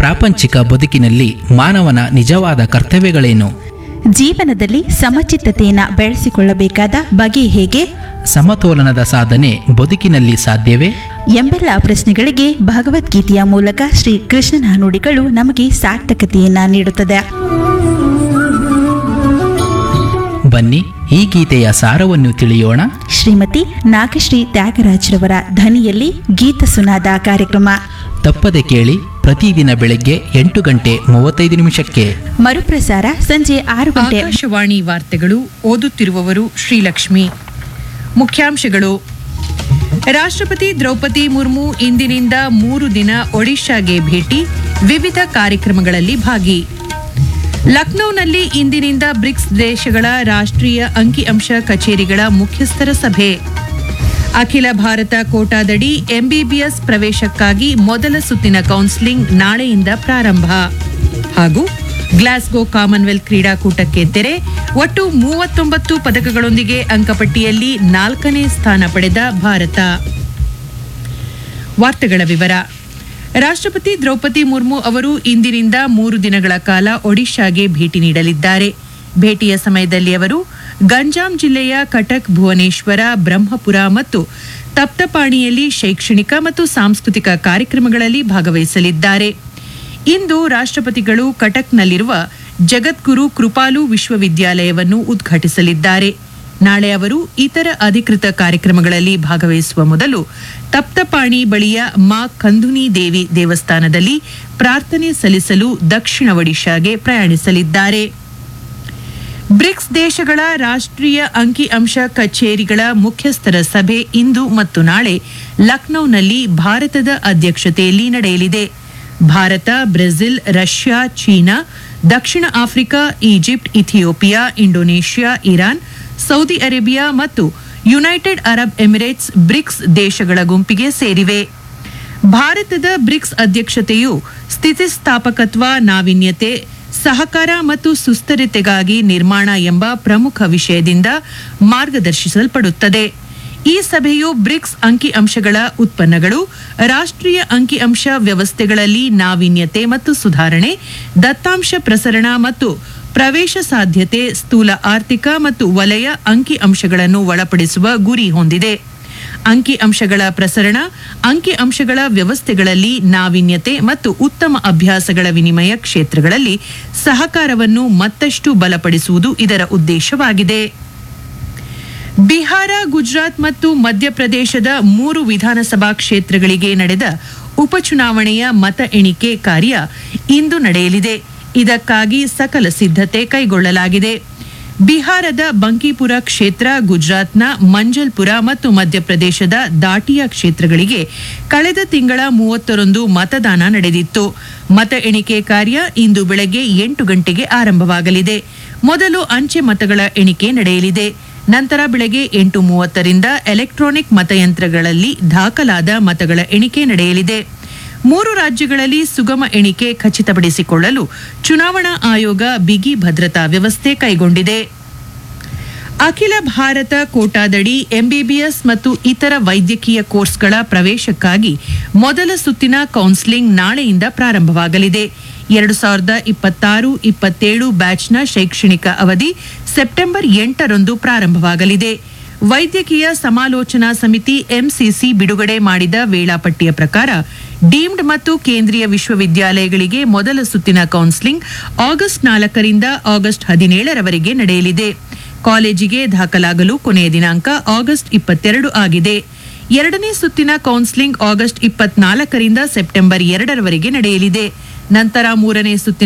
ಪ್ರಾಪಂಚಿಕ ಬದುಕಿನಲ್ಲಿ ಮಾನವನ ನಿಜವಾದ ಕರ್ತವ್ಯಗಳೇನು ಜೀವನದಲ್ಲಿ ಸಮಚಿತ್ತತೆಯನ್ನು ಬೆಳೆಸಿಕೊಳ್ಳಬೇಕಾದ ಬಗೆ ಹೇಗೆ ಸಮತೋಲನದ ಸಾಧನೆ ಬದುಕಿನಲ್ಲಿ ಸಾಧ್ಯವೇ ಎಂಬೆಲ್ಲ ಪ್ರಶ್ನೆಗಳಿಗೆ ಭಗವದ್ಗೀತೆಯ ಮೂಲಕ ಶ್ರೀ ಕೃಷ್ಣನ ನುಡಿಗಳು ನಮಗೆ ಸಾರ್ಥಕತೆಯನ್ನ ನೀಡುತ್ತದೆ ಬನ್ನಿ ಈ ಗೀತೆಯ ಸಾರವನ್ನು ತಿಳಿಯೋಣ ಶ್ರೀಮತಿ ನಾಗಶ್ರೀ ತ್ಯಾಗರಾಜ್ರವರ ಧ್ವನಿಯಲ್ಲಿ ಗೀತ ಸುನಾದ ಕಾರ್ಯಕ್ರಮ ತಪ್ಪದೆ ಕೇಳಿ ಪ್ರತಿದಿನ ಬೆಳಗ್ಗೆ ಎಂಟು ಗಂಟೆ ಮೂವತ್ತೈದು ನಿಮಿಷಕ್ಕೆ ಮರುಪ್ರಸಾರ ಸಂಜೆ ಆರು ಗಂಟೆ ಆಕಾಶವಾಣಿ ವಾರ್ತೆಗಳು ಓದುತ್ತಿರುವವರು ಶ್ರೀಲಕ್ಷ್ಮಿ ಮುಖ್ಯಾಂಶಗಳು ರಾಷ್ಟ್ರಪತಿ ದ್ರೌಪದಿ ಮುರ್ಮು ಇಂದಿನಿಂದ ಮೂರು ದಿನ ಒಡಿಶಾಗೆ ಭೇಟಿ ವಿವಿಧ ಕಾರ್ಯಕ್ರಮಗಳಲ್ಲಿ ಭಾಗಿ ಲಕ್ನೋನಲ್ಲಿ ಇಂದಿನಿಂದ ಬ್ರಿಕ್ಸ್ ದೇಶಗಳ ರಾಷ್ಟ್ರೀಯ ಅಂಕಿಅಂಶ ಕಚೇರಿಗಳ ಮುಖ್ಯಸ್ಥರ ಸಭೆ ಅಖಿಲ ಭಾರತ ಕೋಟಾದಡಿ ಎಂಬಿಬಿಎಸ್ ಪ್ರವೇಶಕ್ಕಾಗಿ ಮೊದಲ ಸುತ್ತಿನ ಕೌನ್ಸಿಲಿಂಗ್ ನಾಳೆಯಿಂದ ಪ್ರಾರಂಭ ಹಾಗೂ ಗ್ಲಾಸ್ಗೋ ಕಾಮನ್ವೆಲ್ತ್ ಕ್ರೀಡಾಕೂಟಕ್ಕೆ ತೆರೆ ಒಟ್ಟು ಮೂವತ್ತೊಂಬತ್ತು ಪದಕಗಳೊಂದಿಗೆ ಅಂಕಪಟ್ಟಿಯಲ್ಲಿ ನಾಲ್ಕನೇ ಸ್ಥಾನ ಪಡೆದ ಭಾರತ ವಾರ್ತೆಗಳ ವಿವರ ರಾಷ್ಟ್ರಪತಿ ದ್ರೌಪದಿ ಮುರ್ಮು ಅವರು ಇಂದಿನಿಂದ ಮೂರು ದಿನಗಳ ಕಾಲ ಒಡಿಶಾಗೆ ಭೇಟಿ ನೀಡಲಿದ್ದಾರೆ ಭೇಟಿಯ ಸಮಯದಲ್ಲಿ ಅವರು ಗಂಜಾಂ ಜಿಲ್ಲೆಯ ಕಟಕ್ ಭುವನೇಶ್ವರ ಬ್ರಹ್ಮಪುರ ಮತ್ತು ತಪ್ತಪಾಣಿಯಲ್ಲಿ ಶೈಕ್ಷಣಿಕ ಮತ್ತು ಸಾಂಸ್ಕೃತಿಕ ಕಾರ್ಯಕ್ರಮಗಳಲ್ಲಿ ಭಾಗವಹಿಸಲಿದ್ದಾರೆ ಇಂದು ರಾಷ್ಟ್ರಪತಿಗಳು ಕಟಕ್ನಲ್ಲಿರುವ ಜಗದ್ಗುರು ಕೃಪಾಲು ವಿಶ್ವವಿದ್ಯಾಲಯವನ್ನು ಉದ್ಘಾಟಿಸಲಿದ್ದಾರೆ ನಾಳೆ ಅವರು ಇತರ ಅಧಿಕೃತ ಕಾರ್ಯಕ್ರಮಗಳಲ್ಲಿ ಭಾಗವಹಿಸುವ ಮೊದಲು ತಪ್ತಪಾಣಿ ಬಳಿಯ ಮಾ ಕಂದುನಿ ದೇವಿ ದೇವಸ್ಥಾನದಲ್ಲಿ ಪ್ರಾರ್ಥನೆ ಸಲ್ಲಿಸಲು ದಕ್ಷಿಣ ಒಡಿಶಾಗೆ ಪ್ರಯಾಣಿಸಲಿದ್ದಾರೆ ಬ್ರಿಕ್ಸ್ ದೇಶಗಳ ರಾಷ್ಟ್ರೀಯ ಅಂಕಿಅಂಶ ಕಚೇರಿಗಳ ಮುಖ್ಯಸ್ಥರ ಸಭೆ ಇಂದು ಮತ್ತು ನಾಳೆ ಲಕ್ನೋನಲ್ಲಿ ಭಾರತದ ಅಧ್ಯಕ್ಷತೆಯಲ್ಲಿ ನಡೆಯಲಿದೆ ಭಾರತ ಬ್ರೆಜಿಲ್ ರಷ್ಯಾ ಚೀನಾ ದಕ್ಷಿಣ Africa Egypt Ethiopia Indonesia Iran Saudi Arabia ಮತ್ತು ಯುನೈಟೆಡ್ ಅರಬ್ ಎಮಿರೇಟ್ಸ್ ಬ್ರಿಕ್ಸ್ ದೇಶಗಳ ಗುಂಪಿಗೆ ಸೇರಿವೆ ಭಾರತದ ಬ್ರಿಕ್ಸ್ ಅಧ್ಯಕ್ಷತೆಯು ಸ್ಥಿತಿಸ್ಥಾಪಕತ್ವ ನಾವೀನ್ಯತೆ ಸಹಕಾರ ಮತ್ತು ಸುಸ್ಥಿರತೆಗಾಗಿ ನಿರ್ಮಾಣ ಎಂಬ ಪ್ರಮುಖ ವಿಷಯದಿಂದ ಮಾರ್ಗದರ್ಶಿಸಲ್ಪಡುತ್ತದೆ ಈ ಸಭೆಯು ಬ್ರಿಕ್ಸ್ ಅಂಕಿಅಂಶಗಳ ಉತ್ಪನ್ನಗಳು ರಾಷ್ಟ್ರೀಯ ಅಂಕಿಅಂಶ ವ್ಯವಸ್ಥೆಗಳಲ್ಲಿ ನಾವೀನ್ಯತೆ ಮತ್ತು ಸುಧಾರಣೆ ದತ್ತಾಂಶ ಪ್ರಸರಣ ಮತ್ತು ಪ್ರವೇಶ ಸಾಧ್ಯತೆ ಸ್ಥೂಲ ಆರ್ಥಿಕ ಮತ್ತು ವಲಯ ಅಂಕಿಅಂಶಗಳನ್ನು ಒಳಪಡಿಸುವ ಗುರಿ ಹೊಂದಿದೆ ಅಂಕಿಅಂಶಗಳ ಪ್ರಸರಣ ಅಂಕಿಅಂಶಗಳ ವ್ಯವಸ್ಥೆಗಳಲ್ಲಿ ನಾವೀನ್ಯತೆ ಮತ್ತು ಉತ್ತಮ ಅಭ್ಯಾಸಗಳ ವಿನಿಮಯ ಕ್ಷೇತ್ರಗಳಲ್ಲಿ ಸಹಕಾರವನ್ನು ಮತ್ತಷ್ಟು ಬಲಪಡಿಸುವುದು ಇದರ ಉದ್ದೇಶವಾಗಿದೆ ಬಿಹಾರ ಗುಜರಾತ್ ಮತ್ತು ಮಧ್ಯಪ್ರದೇಶದ ಮೂರು ವಿಧಾನಸಭಾ ಕ್ಷೇತ್ರಗಳಿಗೆ ನಡೆದ ಉಪಚುನಾವಣೆಯ ಮತ ಎಣಿಕೆ ಕಾರ್ಯ ಇಂದು ನಡೆಯಲಿದೆ ಇದಕ್ಕಾಗಿ ಸಕಲ ಸಿದ್ಧತೆ ಕೈಗೊಳ್ಳಲಾಗಿದೆ ಬಿಹಾರದ ಬಂಕಿಪುರ ಕ್ಷೇತ್ರ ಗುಜರಾತ್ನ ಮಂಜಲ್ಪುರ ಮತ್ತು ಮಧ್ಯಪ್ರದೇಶದ ದಾಟಿಯಾ ಕ್ಷೇತ್ರಗಳಿಗೆ ಕಳೆದ ತಿಂಗಳ ಮೂವತ್ತರಂದು ಮತದಾನ ನಡೆದಿತ್ತು ಮತ ಎಣಿಕೆ ಕಾರ್ಯ ಇಂದು ಬೆಳಗ್ಗೆ ಎಂಟು ಗಂಟೆಗೆ ಆರಂಭವಾಗಲಿದೆ ಮೊದಲು ಅಂಚೆ ಮತಗಳ ಎಣಿಕೆ ನಡೆಯಲಿದೆ ನಂತರ ಬೆಳಗ್ಗೆ ಎಂಟು ಮೂವತ್ತರಿಂದ ಎಲೆಕ್ಟ್ರಾನಿಕ್ ಮತಯಂತ್ರಗಳಲ್ಲಿ ದಾಖಲಾದ ಮತಗಳ ಎಣಿಕೆ ನಡೆಯಲಿದೆ ಮೂರು ರಾಜ್ಯಗಳಲ್ಲಿ ಸುಗಮ ಎಣಿಕೆ ಖಚಿತಪಡಿಸಿಕೊಳ್ಳಲು ಚುನಾವಣಾ ಆಯೋಗ ಬಿಗಿ ಭದ್ರತಾ ವ್ಯವಸ್ಥೆ ಕೈಗೊಂಡಿದೆ ಅಖಿಲ ಭಾರತ ಕೋಟಾದಡಿ ಎಂಬಿಬಿಎಸ್ ಮತ್ತು ಇತರ ವೈದ್ಯಕೀಯ ಕೋರ್ಸ್ಗಳ ಪ್ರವೇಶಕ್ಕಾಗಿ ಮೊದಲ ಸುತ್ತಿನ ಕೌನ್ಸಿಲಿಂಗ್ ನಾಳೆಯಿಂದ ಪ್ರಾರಂಭವಾಗಲಿದೆ ಎರಡು ಸಾವಿರದ ಇಪ್ಪತ್ತಾರು ಇಪ್ಪತ್ತೇಳು ಬ್ಯಾಚ್ನ ಶೈಕ್ಷಣಿಕ ಅವಧಿ ಸೆಪ್ಟೆಂಬರ್ ಎಂಟರಂದು ಪ್ರಾರಂಭವಾಗಲಿದೆ ವೈದ್ಯಕೀಯ ಸಮಾಲೋಚನಾ ಸಮಿತಿ ಎಂಸಿಸಿ ಬಿಡುಗಡೆ ಮಾಡಿದ ವೇಳಾಪಟ್ಟಿಯ ಪ್ರಕಾರ ಡೀಮ್ಡ್ ಮತ್ತು ಕೇಂದ್ರೀಯ ವಿಶ್ವವಿದ್ಯಾಲಯಗಳಿಗೆ ಮೊದಲ ಸುತ್ತಿನ ಕೌನ್ಸಿಲಿಂಗ್ ಆಗಸ್ಟ್ ನಾಲ್ಕರಿಂದ ಆಗಸ್ಟ್ ಹದಿನೇಳರವರೆಗೆ ನಡೆಯಲಿದೆ ಕಾಲೇಜಿಗೆ ದಾಖಲಾಗಲು ಕೊನೆಯ ದಿನಾಂಕ ಆಗಸ್ಟ್ ಇಪ್ಪತ್ತೆರಡು ಆಗಿದೆ ಎರಡನೇ ಸುತ್ತಿನ ಕೌನ್ಸಿಲಿಂಗ್ ಆಗಸ್ಟ್ ಇಪ್ಪತ್ನಾಲ್ಕರಿಂದ ಸೆಪ್ಟೆಂಬರ್ ಎರಡರವರೆಗೆ ನಡೆಯಲಿದೆ ನಂತರ ಮೂರನೇ ಸುತ್ತಿನ